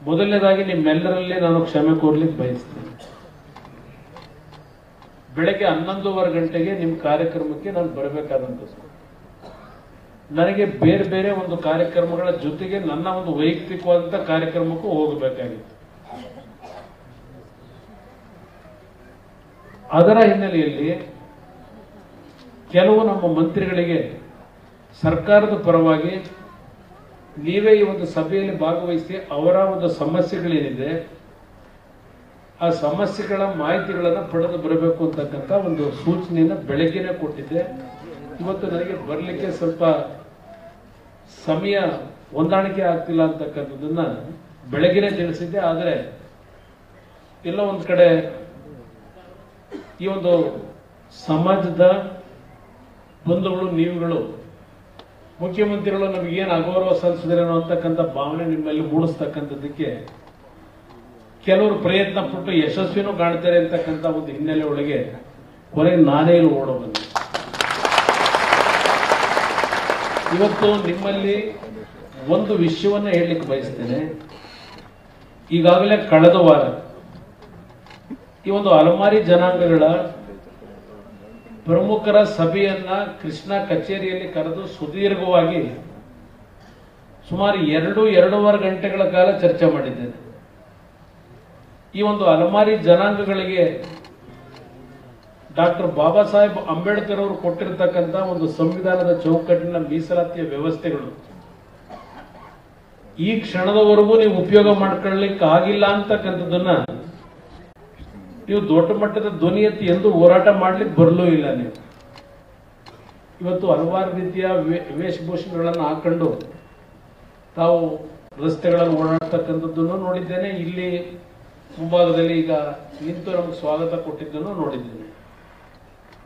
ಮೊದಲನೇದಾಗಿ ನಿಮ್ಮೆಲ್ಲರಲ್ಲಿ ನಾನು ಕ್ಷಮೆ ಕೋರ್ಲಿಕ್ಕೆ ಬಯಸ್ತೇನೆ ಬೆಳಗ್ಗೆ ಹನ್ನೊಂದೂವರೆ ಗಂಟೆಗೆ ನಿಮ್ಮ ಕಾರ್ಯಕ್ರಮಕ್ಕೆ ನಾನು ಬರಬೇಕಾದಂಥದ್ದು ನನಗೆ ಬೇರೆ ಬೇರೆ ಒಂದು ಕಾರ್ಯಕ್ರಮಗಳ ಜೊತೆಗೆ ನನ್ನ ಒಂದು ವೈಯಕ್ತಿಕವಾದಂಥ ಕಾರ್ಯಕ್ರಮಕ್ಕೂ ಹೋಗಬೇಕಾಗಿತ್ತು ಅದರ ಹಿನ್ನೆಲೆಯಲ್ಲಿ ಕೆಲವು ನಮ್ಮ ಮಂತ್ರಿಗಳಿಗೆ ಸರ್ಕಾರದ ಪರವಾಗಿ ನೀವೇ ಈ ಒಂದು ಸಭೆಯಲ್ಲಿ ಭಾಗವಹಿಸಿ ಅವರ ಒಂದು ಸಮಸ್ಯೆಗಳೇನಿದೆ ಆ ಸಮಸ್ಯೆಗಳ ಮಾಹಿತಿಗಳನ್ನು ಪಡೆದು ಬರಬೇಕು ಅಂತಕ್ಕಂಥ ಒಂದು ಸೂಚನೆಯನ್ನು ಬೆಳಗ್ಗೆನೆ ಕೊಟ್ಟಿದ್ದೆ ಇವತ್ತು ನನಗೆ ಬರಲಿಕ್ಕೆ ಸ್ವಲ್ಪ ಸಮಯ ಹೊಂದಾಣಿಕೆ ಆಗ್ತಿಲ್ಲ ಅಂತಕ್ಕಂಥದ್ದನ್ನ ಬೆಳಗ್ಗೆನೆ ತಿಳಿಸಿದ್ದೆ ಆದರೆ ಎಲ್ಲ ಒಂದು ಕಡೆ ಈ ಒಂದು ಸಮಾಜದ ಬಂಧುಗಳು ನೀವುಗಳು ಮುಖ್ಯಮಂತ್ರಿಗಳು ನಮಗೇನು ಅಗೌರವ ಸಲ್ಲಿಸಿದ್ರೇನೋ ಅಂತಕ್ಕಂಥ ಭಾವನೆ ನಿಮ್ಮಲ್ಲಿ ಮೂಡಿಸ್ತಕ್ಕಂಥದ್ದಕ್ಕೆ ಕೆಲವರು ಪ್ರಯತ್ನ ಪಟ್ಟು ಯಶಸ್ವಿನೂ ಕಾಣ್ತಾರೆ ಅಂತಕ್ಕಂಥ ಒಂದು ಹಿನ್ನೆಲೆ ಒಳಗೆ ಕೊನೆಗೆ ನಾನೇ ಇಲ್ಲಿ ಓಡೋ ಬಂದೆ ಇವತ್ತು ನಿಮ್ಮಲ್ಲಿ ಒಂದು ವಿಷಯವನ್ನ ಹೇಳಲಿಕ್ಕೆ ಬಯಸ್ತೇನೆ ಈಗಾಗಲೇ ಕಳೆದ ವಾರ ಈ ಒಂದು ಅಲಮಾರಿ ಜನಾಂಗಗಳ ಪ್ರಮುಖರ ಸಭೆಯನ್ನ ಕೃಷ್ಣ ಕಚೇರಿಯಲ್ಲಿ ಕರೆದು ಸುದೀರ್ಘವಾಗಿ ಸುಮಾರು ಎರಡು ಎರಡೂವರೆ ಗಂಟೆಗಳ ಕಾಲ ಚರ್ಚೆ ಮಾಡಿದ್ದೇನೆ ಈ ಒಂದು ಅಲಮಾರಿ ಜನಾಂಗಗಳಿಗೆ ಡಾಕ್ಟರ್ ಬಾಬಾ ಸಾಹೇಬ್ ಅಂಬೇಡ್ಕರ್ ಅವರು ಕೊಟ್ಟಿರತಕ್ಕಂತ ಒಂದು ಸಂವಿಧಾನದ ಚೌಕಟ್ಟಿನ ಮೀಸಲಾತಿಯ ವ್ಯವಸ್ಥೆಗಳು ಈ ಕ್ಷಣದವರೆಗೂ ನೀವು ಉಪಯೋಗ ಮಾಡ್ಕೊಳ್ಳಿಕ್ಕೆ ಆಗಿಲ್ಲ ಅಂತಕ್ಕಂಥದ್ದನ್ನ ನೀವು ದೊಡ್ಡ ಮಟ್ಟದ ಧ್ವನಿ ಎತ್ತಿ ಎಂದು ಹೋರಾಟ ಮಾಡ್ಲಿಕ್ಕೆ ಬರಲೂ ಇಲ್ಲ ನೀವು ಇವತ್ತು ಹಲವಾರು ರೀತಿಯ ವೇ- ವೇಷಭೂಷಣಗಳನ್ನು ಹಾಕೊಂಡು ತಾವು ರಸ್ತೆಗಳಲ್ಲಿ ಓಡಾಡ್ತಕ್ಕಂಥದ್ದನ್ನು ನೋಡಿದ್ದೇನೆ ಇಲ್ಲಿ ಮುಂಭಾಗದಲ್ಲಿ ಈಗ ನಿಂತು ನಮಗೆ ಸ್ವಾಗತ ಕೊಟ್ಟಿದ್ದನ್ನು ನೋಡಿದ್ದೇನೆ